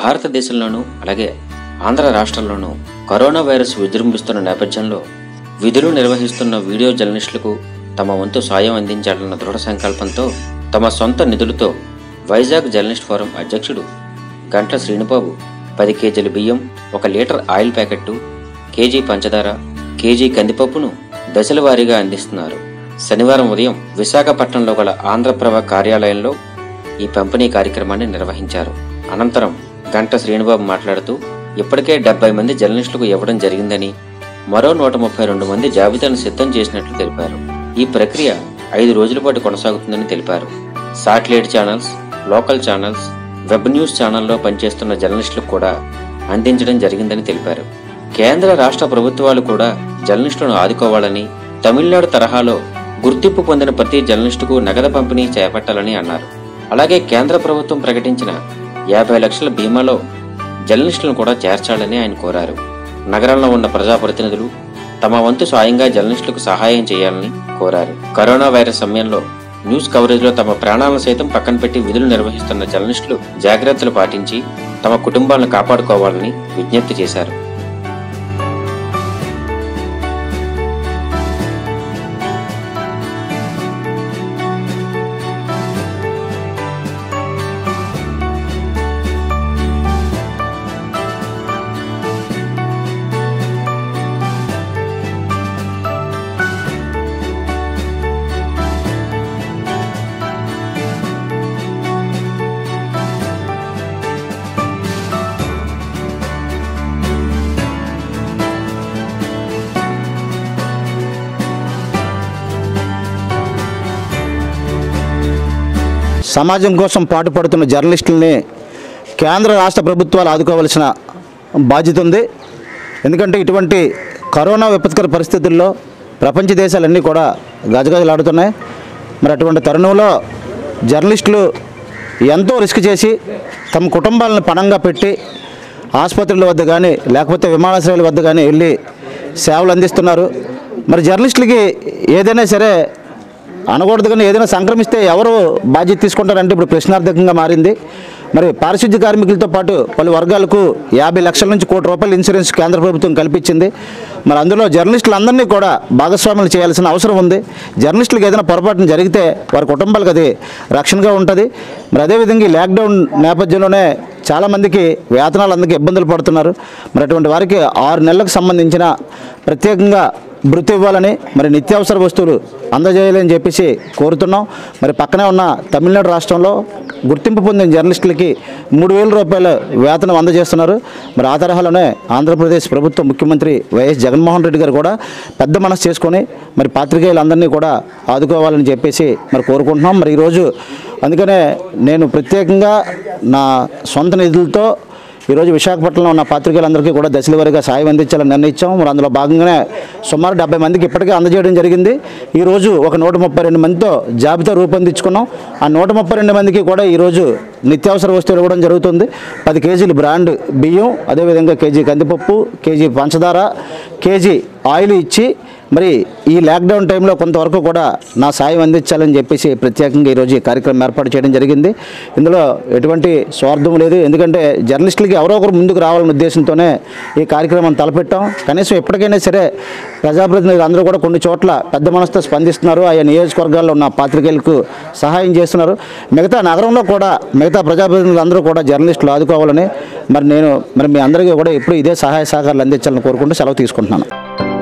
భారతదేశంలోనూ అలాగే ఆంధ్ర రాష్ట్రంలోనూ corona virus విజృంభిస్తున్న నేపథ్యంలో విధులు నిర్వహిస్తున్న వీడియో జర్నలిస్టులకు తమ వంతు సాయం అందించాలన్న దృఢ సంకల్పంతో తమ సొంత నిధులతో వైజాగ్ జర్నలిస్ట్ ఫోరం అధ్యక్షుడు గంట్ల శ్రీనుబాబు పది కేజీల బియ్యం ఒక లీటర్ ఆయిల్ ప్యాకెట్టు కేజీ పంచదార కేజీ కందిపప్పును దశల వారీగా అందిస్తున్నారు శనివారం ఉదయం విశాఖపట్నంలో గల ఆంధ్రప్రభ కార్యాలయంలో ఈ పంపిణీ కార్యక్రమాన్ని నిర్వహించారు అనంతరం గంట శ్రీనుబాబు మాట్లాడుతూ ఇప్పటికే డెబ్బై మంది జర్నలిస్టులకు ఇవ్వడం జరిగిందని మరో నూట ముప్పై రెండు మంది జాబితాను సిద్ధం చేసినట్లు తెలిపారు ఈ ప్రక్రియ ఐదు రోజుల పాటు కొనసాగుతుందని తెలిపారు satellite channels local channels web news ఛానల్లో పనిచేస్తున్న జర్నలిస్టులకు కూడా అందించడం జరిగిందని తెలిపారు కేంద్ర రాష్ట్ర ప్రభుత్వాలు కూడా జర్నలిస్టులను ఆదుకోవాలని తమిళనాడు తరహాలో గుర్తింపు పొందిన ప్రతి జర్నలిస్టుకు నగదు పంపిణీ చేపట్టాలని అన్నారు అలాగే కేంద్ర ప్రభుత్వం ప్రకటించిన యాభై లక్షల బీమాలో జర్నలిస్టులను కూడా చేర్చాలని ఆయన కోరారు నగరంలో ఉన్న ప్రజాప్రతినిధులు తమ వంతు సాయంగా జర్నలిస్టులకు సహాయం చేయాలని కోరారు కరోనా వైరస్ సమయంలో న్యూస్ కవరేజ్లో తమ ప్రాణాలను సైతం పక్కన పెట్టి విధులు నిర్వహిస్తున్న జర్నలిస్టులు జాగ్రత్తలు పాటించి తమ కుటుంబాలను కాపాడుకోవాలని విజ్ఞప్తి చేశారు సమాజం కోసం పాటుపడుతున్న జర్నలిస్టుల్ని కేంద్ర రాష్ట్ర ప్రభుత్వాలు ఆదుకోవాల్సిన బాధ్యత ఉంది ఎందుకంటే ఇటువంటి కరోనా విపత్కర పరిస్థితుల్లో ప్రపంచ దేశాలన్నీ కూడా గజగజలాడుతున్నాయి మరి అటువంటి తరుణంలో జర్నలిస్టులు ఎంతో రిస్క్ చేసి తమ కుటుంబాలను పణంగా పెట్టి ఆసుపత్రుల వద్ద కానీ లేకపోతే విమానాశ్రయాల వద్ద కానీ వెళ్ళి సేవలు అందిస్తున్నారు మరి జర్నలిస్టులకి ఏదైనా సరే అనకూడదు కానీ ఏదైనా సంక్రమిస్తే ఎవరు బాధ్యత తీసుకుంటారంటే ఇప్పుడు ప్రశ్నార్థకంగా మారింది మరి పారిశుద్ధ్య కార్మికులతో పాటు పలు వర్గాలకు యాభై లక్షల నుంచి కోటి రూపాయల ఇన్సూరెన్స్ కేంద్ర ప్రభుత్వం కల్పించింది మరి అందులో జర్నలిస్టులందరినీ కూడా భాగస్వాములు చేయాల్సిన అవసరం ఉంది జర్నలిస్టులకు ఏదైనా పొరపాటున జరిగితే వారి కుటుంబాలకు అది రక్షణగా ఉంటుంది మరి అదేవిధంగా ఈ లాక్డౌన్ నేపథ్యంలోనే చాలామందికి వేతనాలు అందరికీ ఇబ్బందులు పడుతున్నారు మరి అటువంటి వారికి ఆరు నెలలకు సంబంధించిన ప్రత్యేకంగా భృతి ఇవ్వాలని మరి నిత్యావసర వస్తువులు అందజేయాలని చెప్పేసి కోరుతున్నాం మరి పక్కనే ఉన్న తమిళనాడు రాష్ట్రంలో గుర్తింపు పొందిన జర్నలిస్టులకి మూడు వేల రూపాయల వేతనం అందజేస్తున్నారు మరి ఆ తరహాలోనే ఆంధ్రప్రదేశ్ ప్రభుత్వ ముఖ్యమంత్రి వైఎస్ జగన్మోహన్ రెడ్డి గారు కూడా పెద్ద మనసు చేసుకొని మరి పాత్రికేయులందరినీ కూడా ఆదుకోవాలని చెప్పేసి మరి కోరుకుంటున్నాం మరి ఈరోజు అందుకనే నేను ప్రత్యేకంగా నా సొంత నిధులతో ఈరోజు విశాఖపట్నంలో ఉన్న పాత్రికేయులందరికీ కూడా దశల వారీగా సాయం అందించాలని నిర్ణయించాం మరి అందులో భాగంగానే సుమారు డెబ్బై మందికి ఇప్పటికే అందజేయడం జరిగింది ఈరోజు ఒక నూట ముప్పై రెండు మందితో జాబితా రూపొందించుకున్నాం ఆ నూట ముప్పై రెండు మందికి కూడా ఈరోజు నిత్యావసర వస్తువులు ఇవ్వడం జరుగుతుంది పది కేజీలు బ్రాండ్ బియ్యం అదేవిధంగా కేజీ కందిపప్పు కేజీ పంచదార కేజీ ఆయిల్ ఇచ్చి మరి ఈ లాక్డౌన్ టైంలో కొంతవరకు కూడా నా సాయం అందించాలని చెప్పేసి ప్రత్యేకంగా ఈరోజు ఈ కార్యక్రమం ఏర్పాటు చేయడం జరిగింది ఇందులో ఎటువంటి స్వార్థం లేదు ఎందుకంటే జర్నలిస్టులకి ఎవరో ఒకరు ముందుకు రావాలనే ఉద్దేశంతోనే ఈ కార్యక్రమం తలపెట్టాం కనీసం ఎప్పటికైనా సరే ప్రజాప్రతినిధులు అందరూ కూడా కొన్ని చోట్ల పెద్ద మనసుతో స్పందిస్తున్నారు ఆయా నియోజకవర్గాల్లో ఉన్న పాత్రికేయులకు సహాయం చేస్తున్నారు మిగతా నగరంలో కూడా మిగతా ప్రజాప్రతినిధులు అందరూ కూడా జర్నలిస్టులు ఆదుకోవాలని మరి నేను మరి మీ అందరికీ కూడా ఎప్పుడు ఇదే సహాయ సహకారాలు అందించాలని కోరుకుంటూ సెలవు తీసుకుంటున్నాను